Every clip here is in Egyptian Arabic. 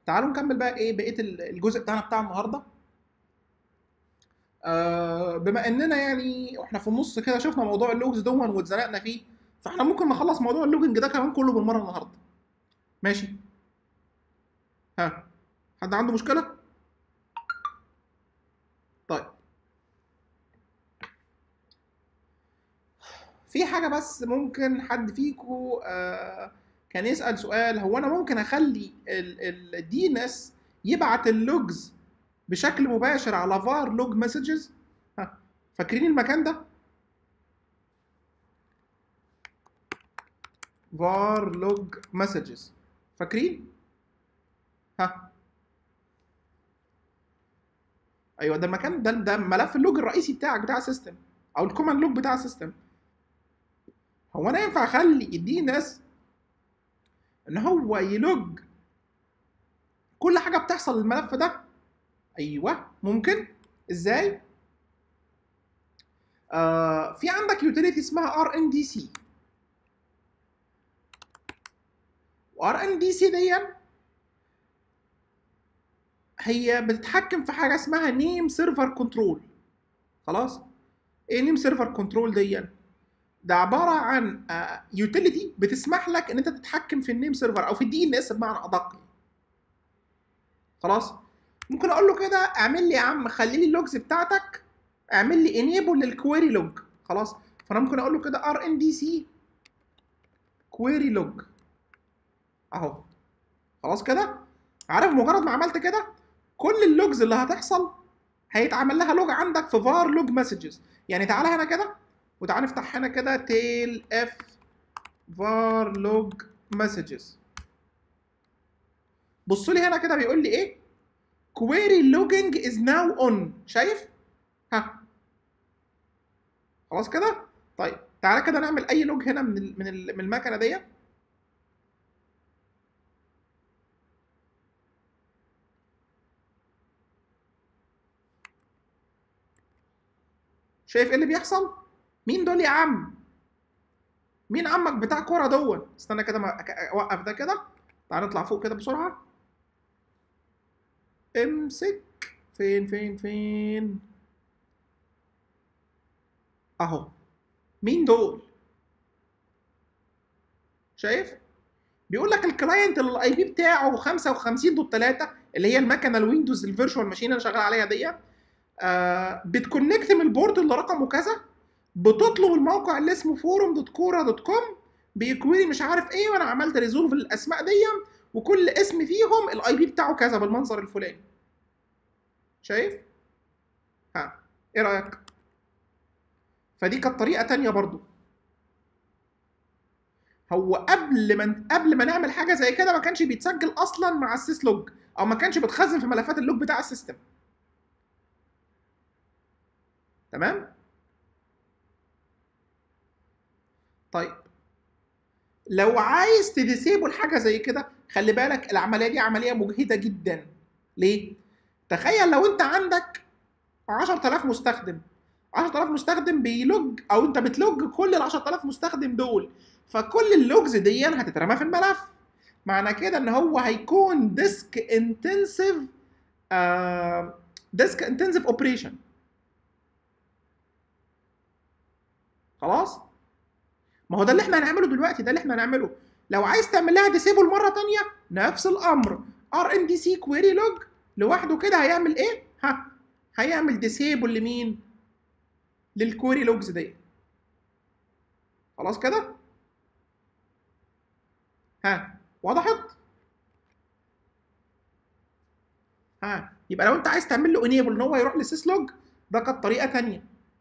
تعالوا نكمل بقى ايه بقيه الجزء بتاعنا بتاع النهارده آه بما اننا يعني احنا في النص كده شفنا موضوع اللوجز دون واتزنقنا فيه فاحنا ممكن نخلص موضوع اللوجنج ده كمان كله بالمره النهارده ماشي ها حد عنده مشكله طيب في حاجه بس ممكن حد فيكم آه كان يسال سؤال هو انا ممكن اخلي الدي ان اس يبعت اللوجز بشكل مباشر على فار لوج مسجز ها فاكرين المكان ده var log messages فاكرين ها ايوه ده المكان ده ده ملف اللوج الرئيسي بتاعك بتاع السيستم او الكوماند لوج بتاع السيستم هو انا ينفع اخلي الدي ان اس ان هو يلوج كل حاجه بتحصل للملف ده ايوه ممكن ازاي آه في عندك يوتيليتي اسمها ار ان دي سي وار ان دي سي دي هي بتتحكم في حاجه اسمها نيم سيرفر كنترول خلاص ايه نيم سيرفر كنترول دي ده عباره عن يوتيليتي بتسمح لك ان انت تتحكم في النيم سيرفر او في الدي ان اس بمعنى ادق خلاص ممكن اقول له كده اعمل لي يا عم خلي لي اللوجز بتاعتك اعمل لي انيبل للكويري لوج خلاص فانا ممكن اقول له كده ار ان دي سي كويري لوج اهو خلاص كده عارف مجرد ما عملت كده كل اللوجز اللي هتحصل هيتعمل لها لوج عندك في فار لوج مسجز يعني تعالى هنا كده وتعالى نفتح هنا كده تيل اف فار لوج مسجز بصوا لي هنا كده بيقول لي ايه query logging is now on شايف ها خلاص كده طيب تعالى كده نعمل اي لوج هنا من ال من ال من المكنه ديت شايف ايه اللي بيحصل مين دول يا عم مين عمك بتاع كوره دون استنى كده ما اوقف ده كده تعال نطلع فوق كده بسرعه امسك فين فين فين اهو مين دول شايف بيقول لك الكلاينت اللي الاي بي بتاعه 55 دوت 3 اللي هي المكنه الويندوز الفيرتشوال ماشين اللي شغال عليها دي آه بتكونكت من البورد اللي رقمه كذا بتطلب الموقع اللي اسمه فورم دوت كورا دوت كوم بيكويري مش عارف ايه وانا عملت ريزولف للاسماء دي وكل اسم فيهم الاي بي بتاعه كذا بالمنظر الفلاني شايف ها ايه رايك فدي كانت طريقه تانية برضو هو قبل ما قبل ما نعمل حاجه زي كده ما كانش بيتسجل اصلا مع السيس لوج او ما كانش بيتخزن في ملفات اللوج بتاع السيستم تمام طيب لو عايز تديسيبل حاجه زي كده خلي بالك العمليه دي عمليه مجهده جدا ليه تخيل لو انت عندك 10000 مستخدم 10000 مستخدم بيلوج او انت بتلوج كل ال 10000 مستخدم دول فكل اللوجز دي هتترمى في الملف معنى كده ان هو هيكون ديسك انتنسيف ديسك انتنسيف اوبريشن خلاص ما هو ده اللي احنا هنعمله دلوقتي ده اللي احنا هنعمله لو عايز تعمل لها ديسيبل مره تانية نفس الامر ار ان دي سي كويري لوج لوحده كده هيعمل ايه ها هيعمل ديسيبل لمين للكويري لوجز دي خلاص كده ها وضحت ها يبقى لو انت عايز تعمل له انيبل ان هو يروح للسيس لوج ده كانت طريقه تانية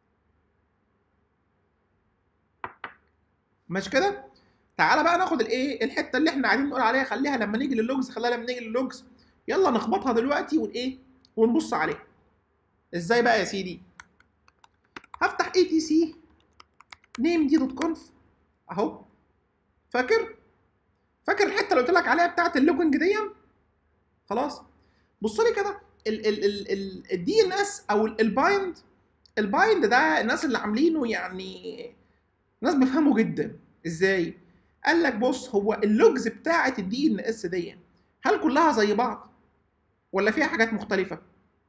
ماشي كده تعالى بقى ناخد الايه الحته اللي احنا قاعدين نقول عليها خليها لما نيجي لللوجز خليها لما نيجي لللوجز يلا نخبطها دلوقتي والايه ونبص عليها ازاي بقى يا سيدي هفتح اي تي سي نيم دي دوت كونف اهو فاكر فاكر الحته اللي قلت لك عليها بتاعت اللوجنج دي خلاص بص لي كده الدي ان اس او البايند البايند ده الناس اللي عاملينه يعني ناس بيفهموا جدا ازاي قال لك بص هو اللوجز بتاعه الدي ان اس دي هل كلها زي بعض ولا فيها حاجات مختلفه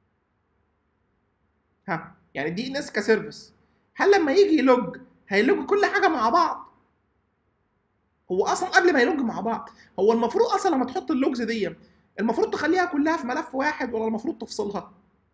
ها يعني دي ان اس كسيرفيس هل لما يجي يلوج هيلوج كل حاجه مع بعض هو اصلا قبل ما يلوج مع بعض هو المفروض اصلا لما تحط اللوجز دي المفروض تخليها كلها في ملف واحد ولا المفروض تفصلها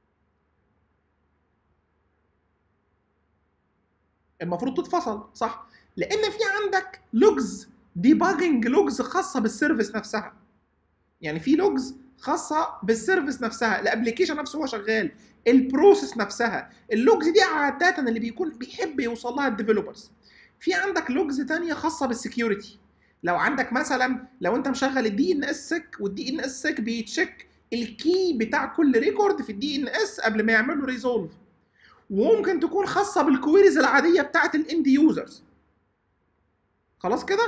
المفروض تتفصل صح لان في عندك لوجز ديباجنج لوجز خاصه بالسيرفيس نفسها يعني في لوجز خاصه بالسيرفيس نفسها الابلكيشن نفسه هو شغال البروسيس نفسها اللوجز دي عاده اللي بيكون بيحب يوصل لها الديفلوبرز في عندك لوجز تانية خاصه بالسكيورتي لو عندك مثلا لو انت مشغل الدي ان اس سيك والدي ان اس سيك بيتشيك الكي بتاع كل ريكورد في الدي ان اس قبل ما يعمل له ريزولف وممكن تكون خاصه بالكويريز العاديه بتاعت الاند يوزرز خلاص كده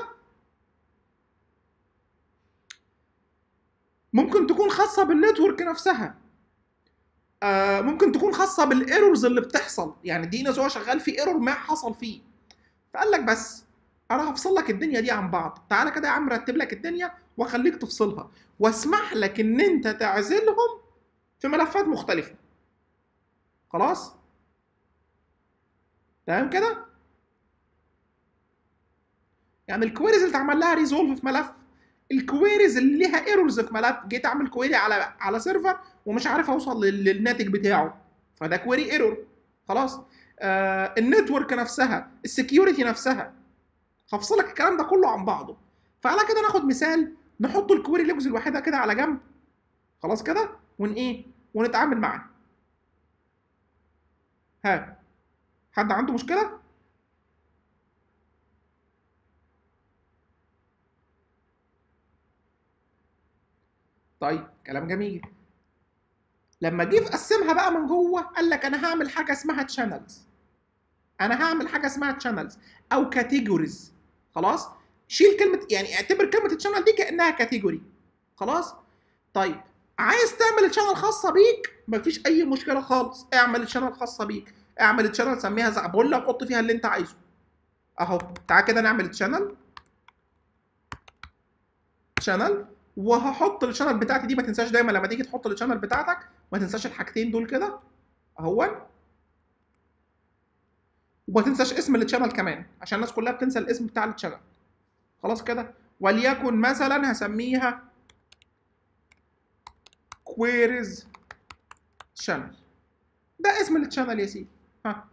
ممكن تكون خاصه بالنتورك نفسها آه ممكن تكون خاصه بالايرورز اللي بتحصل يعني دي ناس هو شغال في ايرور ما حصل فيه فقال لك بس انا هفصل لك الدنيا دي عن بعض تعالى كده يا عم رتب لك الدنيا واخليك تفصلها واسمح لك ان انت تعزلهم في ملفات مختلفه خلاص تمام كده يعني الكويريز اللي اتعمل لها ريزولف في ملف الكويريز اللي ليها ايرورز في ملف جيت اعمل كويري على على سيرفر ومش عارف اوصل للناتج بتاعه فده كويري ايرور خلاص آه النتورك نفسها السكيورتي نفسها هفصلك الكلام ده كله عن بعضه فعلى كده ناخد مثال نحط الكويري لوجز الوحيده كده على جنب خلاص كده ون ايه ونتعامل معاه ها حد عنده مشكله طيب كلام جميل لما جه قسمها بقى من جوه قال لك انا هعمل حاجه اسمها تشانلز انا هعمل حاجه اسمها تشانلز او كاتيجوريز خلاص شيل كلمه يعني اعتبر كلمه الشانل دي كانها كاتيجوري خلاص طيب عايز تعمل تشانل خاصه بيك مفيش اي مشكله خالص اعمل تشانل خاصه بيك اعمل تشانل سميها زعبله وحط فيها اللي انت عايزه اهو تعال كده نعمل تشانل شانل وهحط الشانل بتاعتي دي ما تنساش دايما لما تيجي تحط الشانل بتاعتك ما تنساش الحاجتين دول كده اهو وما تنساش اسم التشانل كمان عشان الناس كلها بتنسى الاسم بتاع التشانل خلاص كده وليكن مثلا هسميها كويريز شانل ده اسم التشانل يا سيدي ها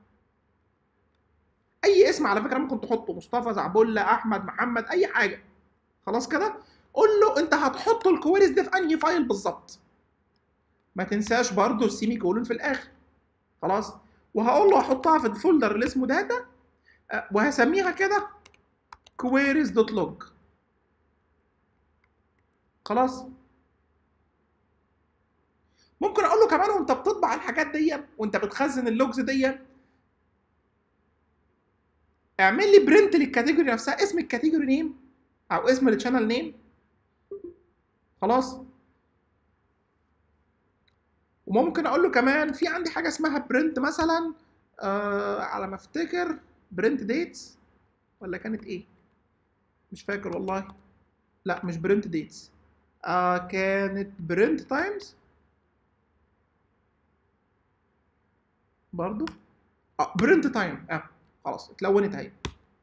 اي اسم على فكره ممكن تحطه مصطفى زعبله احمد محمد اي حاجه خلاص كده قول له انت هتحط الكويريز دي في انهي فايل بالظبط ما تنساش برضو السيمي كولون في الاخر خلاص وهقول له احطها في الفولدر اللي اسمه داتا وهسميها كده queries دوت log خلاص ممكن اقول له كمان وانت بتطبع الحاجات دي وانت بتخزن اللوجز دي اعمل لي برنت للكاتيجوري نفسها اسم الكاتيجوري نيم او اسم الشانل نيم خلاص وممكن اقول له كمان في عندي حاجه اسمها برنت مثلا آه على ما افتكر برنت ديتس ولا كانت ايه مش فاكر والله لا مش برنت ديتس آه كانت برنت تايمز برضو اه برنت تايم اه خلاص اتلونت اهي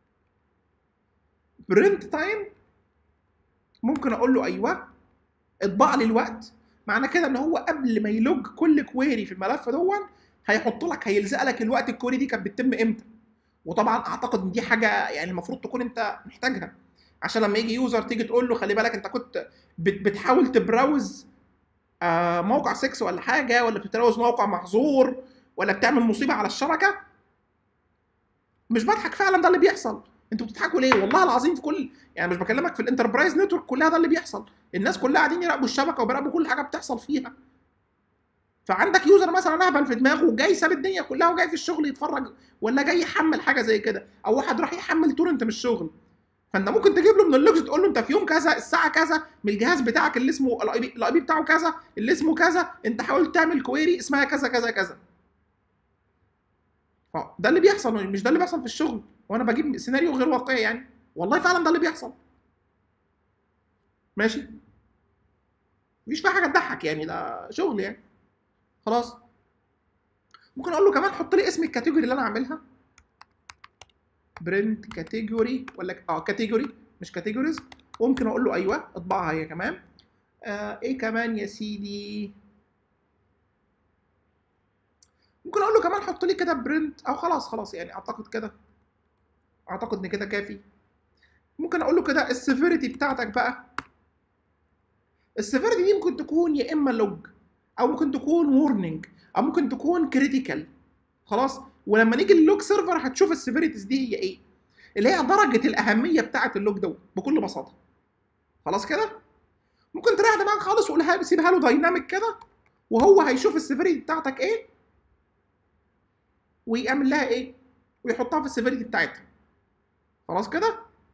برنت تايم ممكن اقول له ايوه اطبع لي الوقت معنى كده ان هو قبل ما يلوج كل كويري في الملف دون هيحط لك هيلزق لك الوقت الكويري دي كانت بتتم امتى وطبعا اعتقد ان دي حاجه يعني المفروض تكون انت محتاجها عشان لما يجي يوزر تيجي تقول له خلي بالك انت كنت بتحاول تبراوز آه موقع 6 ولا حاجه ولا بتبراوز موقع محظور ولا بتعمل مصيبه على الشبكه مش بضحك فعلا ده اللي بيحصل انتوا بتضحكوا ليه والله العظيم في كل يعني مش بكلمك في الانتربرايز نتورك كلها ده اللي بيحصل الناس كلها قاعدين يراقبوا الشبكه وبيراقبوا كل حاجه بتحصل فيها فعندك يوزر مثلا اهبل في دماغه وجاي ساب الدنيا كلها وجاي في الشغل يتفرج ولا جاي يحمل حاجه زي كده او واحد راح يحمل تورنت من الشغل فانت ممكن تجيب له من اللوجز تقول له انت في يوم كذا الساعه كذا من الجهاز بتاعك اللي اسمه الاي بي الاي بي بتاعه كذا اللي اسمه كذا انت حاولت تعمل كويري اسمها كذا كذا كذا ده اللي بيحصل مش ده اللي بيحصل في الشغل وانا بجيب سيناريو غير واقعي يعني والله فعلا ده اللي بيحصل ماشي مفيش فيها حاجه تضحك يعني ده شغل يعني خلاص ممكن اقول له كمان حط لي اسم الكاتيجوري اللي انا عاملها برنت كاتيجوري ولا اه كاتيجوري مش كاتيجوريز وممكن اقول له ايوه اطبعها هي كمان آه ايه كمان يا سيدي ممكن اقول له كمان حط لي كده برنت او خلاص خلاص يعني اعتقد كده اعتقد ان كده كافي ممكن اقول له كده السيفيريتي بتاعتك بقى السيفيريتي دي ممكن تكون يا اما لوج او ممكن تكون وورنينج او ممكن تكون كريتيكال خلاص ولما نيجي للوج سيرفر هتشوف السيفيريتيز دي هي ايه اللي هي درجه الاهميه بتاعه اللوج دوت بكل بساطه خلاص كده ممكن تريح دماغك خالص وقولها سيبها له دايناميك كده وهو هيشوف السيفيريتي بتاعتك ايه ويعمل لها ايه ويحطها في السيفيريتي بتاعتها خلاص كده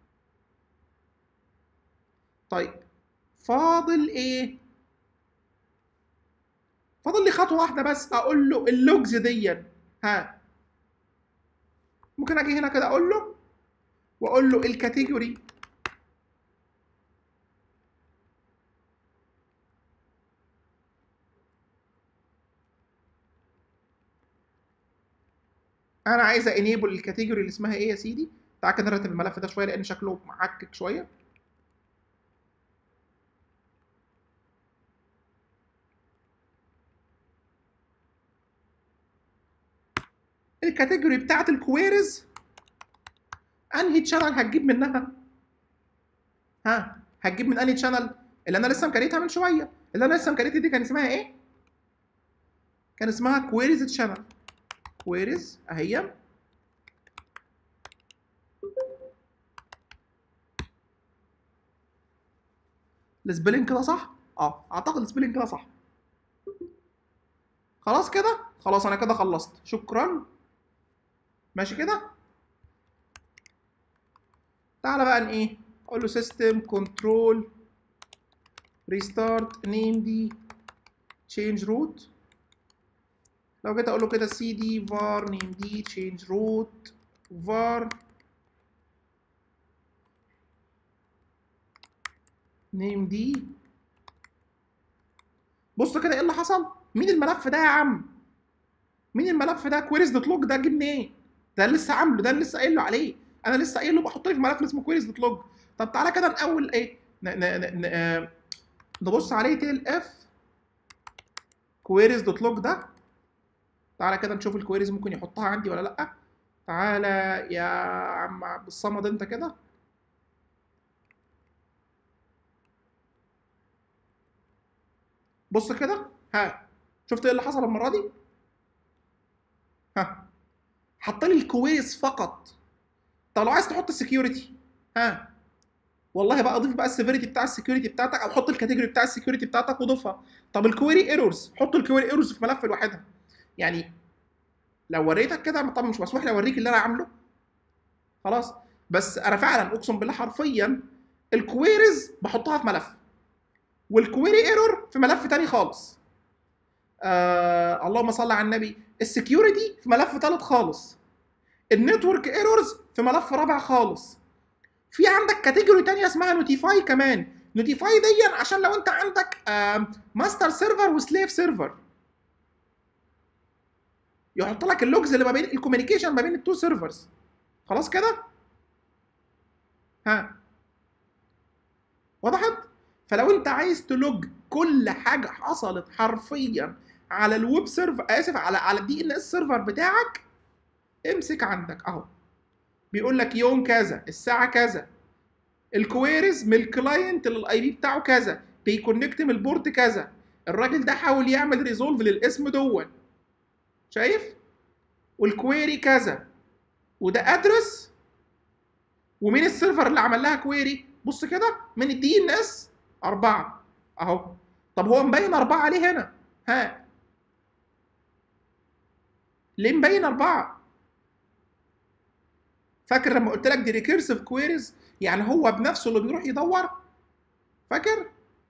طيب فاضل ايه فاضل لي خطوه واحده بس اقول له اللوجز دي ها ممكن اجي هنا كده اقول له واقول له الكاتيجوري انا عايز انيبل الكاتيجوري اللي اسمها ايه يا سيدي تعال كده نرتب الملف ده شويه لان شكله معكك شويه الكاتيجوري بتاعت الكويريز انهي تشانل هتجيب منها ها هتجيب من انهي تشانل اللي انا لسه مكريتها من شويه اللي انا لسه مكريتها دي كان اسمها ايه كان اسمها كويريز تشانل كويريز اهي السبيلنج كده صح اه اعتقد السبيلنج كده صح خلاص كده خلاص انا كده خلصت شكرا ماشي كده تعالى بقى ان ايه اقول له سيستم كنترول ريستارت نيم دي تشينج روت لو جيت اقول له كده سي دي var نيم دي تشينج روت var نيم دي بص كده ايه اللي حصل مين الملف ده يا عم مين الملف ده كويريز دوت لوج ده جه منين ده اللي لسه عامله ده اللي لسه قايل له عليه انا لسه قايل له بحط لي في ملف اسمه كويريز دوت لوج طب تعالى كده نقول ايه ن ن ن ن آه نبص عليه تيل اف كويريز دوت لوج ده تعالى كده نشوف الكويريز ممكن يحطها عندي ولا لا تعالى يا عم عبد الصمد انت كده بص كده ها شفت ايه اللي حصل المره دي ها حط لي الكويس فقط طب لو عايز تحط السكيورتي ها والله بقى اضيف بقى السيفيريتي بتاع السكيورتي بتاعتك او حط الكاتيجوري بتاع السكيورتي بتاعتك وضيفها طب الكويري ايرورز حط الكويري ايرورز في ملف لوحدها يعني لو وريتك كده طبعا مش مسموح لي اوريك اللي انا عامله خلاص بس انا فعلا اقسم بالله حرفيا الكويريز بحطها في ملف والكويري ايرور في ملف تاني خالص آه اللهم صل على النبي السكيورتي في ملف ثالث خالص النتورك ايرورز في ملف رابع خالص في عندك كاتيجوري تانية اسمها نوتيفاي كمان نوتيفاي دي عشان لو انت عندك آه ماستر سيرفر وسليف سيرفر يحط لك اللوجز اللي ما بين الكوميونيكيشن ما بين التو سيرفرز خلاص كده ها وضحت فلو انت عايز تلوج كل حاجه حصلت حرفيا على الويب سيرفر اسف على على الدي ان اس سيرفر بتاعك امسك عندك اهو بيقول لك يوم كذا الساعه كذا الكويريز من الكلاينت للاي بي بتاعه كذا بيكونكت من البورت كذا الراجل ده حاول يعمل ريزولف للاسم دون شايف والكويري كذا وده ادرس ومين السيرفر اللي عمل لها كويري بص كده من الدي ان اس أربعة أهو طب هو مبين أربعة ليه هنا؟ ها ليه مبين أربعة؟ فاكر لما قلت لك دي ريكيرسيف كويريز يعني هو بنفسه اللي بيروح يدور فاكر؟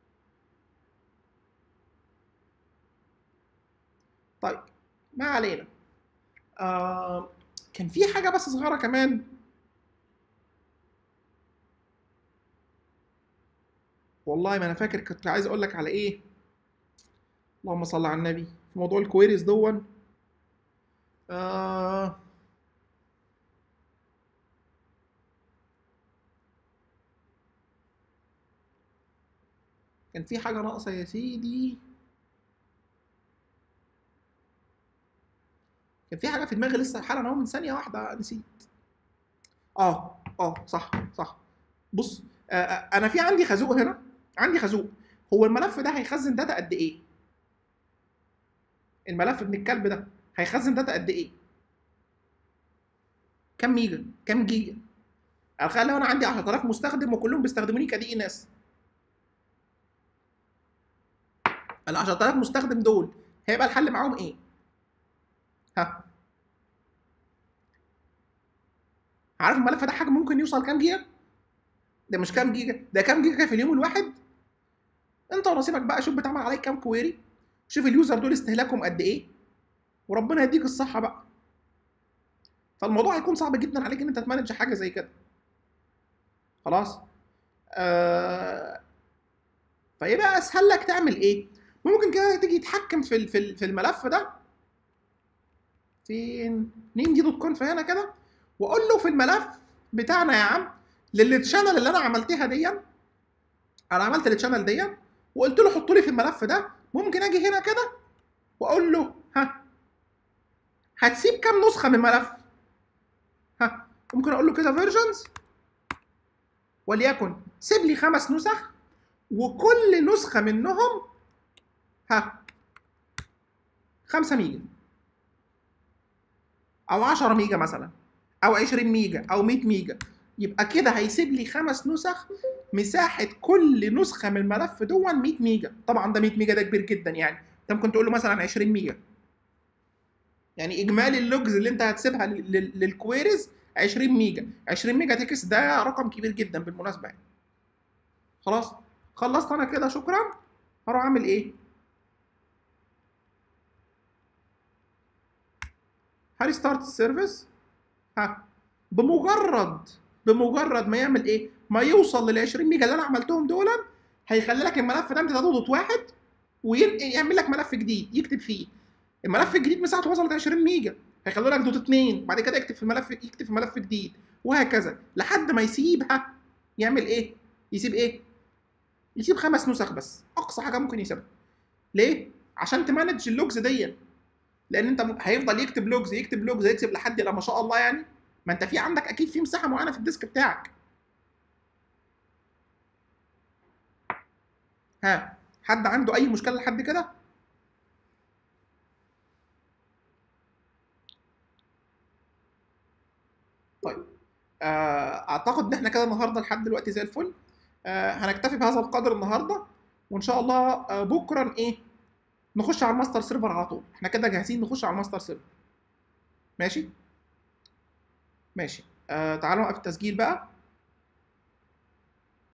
طيب ما علينا آه كان في حاجة بس صغيرة كمان والله ما انا فاكر كنت عايز اقول لك على ايه اللهم صل على النبي في موضوع الكويريز دون آه كان في حاجة ناقصة يا سيدي كان في حاجة في دماغي لسه حالا اهو من ثانية واحدة نسيت اه اه صح صح بص آه آه، انا في عندي خازوق هنا عندي خازوق هو الملف ده هيخزن داتا قد ايه؟ الملف ابن الكلب ده هيخزن داتا قد ايه؟ كام ميجا؟ كام جيجا؟ تخيل لو انا عندي 10000 مستخدم وكلهم بيستخدموني كدي ان اس ال 10000 مستخدم دول هيبقى الحل معاهم ايه؟ ها عارف الملف ده حجمه ممكن يوصل كام جيجا؟ ده مش كام جيجا ده كام جيجا في اليوم الواحد انت ونصيبك بقى شوف بتعمل عليك كام كويري شوف اليوزر دول استهلاكهم قد ايه وربنا يديك الصحه بقى فالموضوع هيكون صعب جدا عليك ان انت تمانج حاجه زي كده خلاص آه... فيبقى اسهل لك تعمل ايه ممكن كده تيجي تتحكم في ال- في ال- في الملف ده فين نيم دي دوت كونف هنا كده واقول له في الملف بتاعنا يا عم للتشانل اللي انا عملتها دي انا عملت التشانل دي وقلت له حط لي في الملف ده ممكن اجي هنا كده واقول له ها هتسيب كام نسخه من الملف ها ممكن اقول له كده فيرجنز وليكن سيب لي خمس نسخ وكل نسخه منهم ها 5 ميجا او 10 ميجا مثلا او 20 ميجا او 100 ميجا يبقى كده هيسيب لي خمس نسخ مساحه كل نسخه من الملف دون 100 ميجا طبعا ده 100 ميجا ده كبير جدا يعني انت ممكن تقول له مثلا 20 ميجا يعني اجمالي اللوجز اللي انت هتسيبها لل- لل- للكويريز 20 ميجا 20 ميجا تكس ده رقم كبير جدا بالمناسبه يعني خلاص خلصت انا كده شكرا هروح اعمل ايه هريستارت السيرفيس ها بمجرد بمجرد ما يعمل ايه ما يوصل لل 20 ميجا اللي انا عملتهم دول هيخلي لك الملف ده امتداده دوت واحد ويعمل لك ملف جديد يكتب فيه الملف الجديد مساحته وصلت 20 ميجا هيخلوا لك دوت اتنين بعد كده يكتب في الملف يكتب في ملف جديد وهكذا لحد ما يسيبها يعمل ايه يسيب ايه يسيب خمس نسخ بس اقصى حاجه ممكن يسيبها ليه عشان تمانج اللوجز دي لان انت م- هيفضل يكتب لوجز يكتب لوجز يكتب لحد لا ما شاء الله يعني ما انت في عندك اكيد في مساحه معينه في الديسك بتاعك ها حد عنده اي مشكله لحد كده طيب آه، اعتقد ان احنا كده النهارده لحد دلوقتي زي الفل آه، هنكتفي بهذا القدر النهارده وان شاء الله آه، بكره ايه نخش على الماستر سيرفر على طول احنا كده جاهزين نخش على الماستر سيرفر ماشي ماشي آه تعالوا نوقف التسجيل بقى